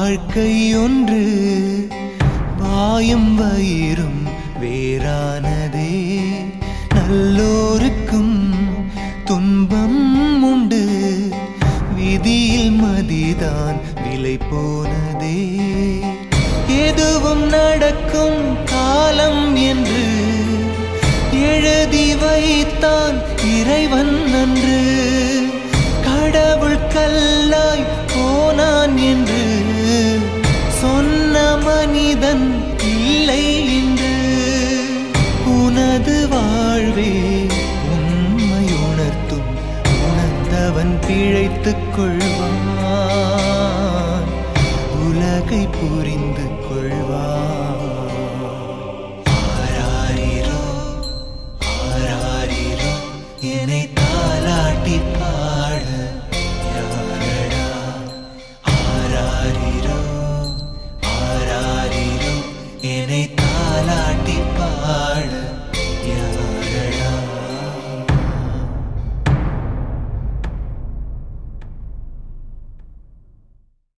வாழ்க்கை ஒன்று வாயும் வயிறும் வேறானதே நல்லோருக்கும் துன்பம் உண்டு விதியில் மதிதான் விலை போனதே எதுவும் நடக்கும் காலம் என்று எழுதி வைத்தான் இறைவன் நன்று கடவுள் கல்லாய் போனான் என்று சொன்ன மனிதன் இல்லை என்று உனது வாழ்வே உண்மை உணர்த்தும் உணர்ந்தவன் பிழைத்துக் கொள்வான் உலகை புரிந்து கொள்வான்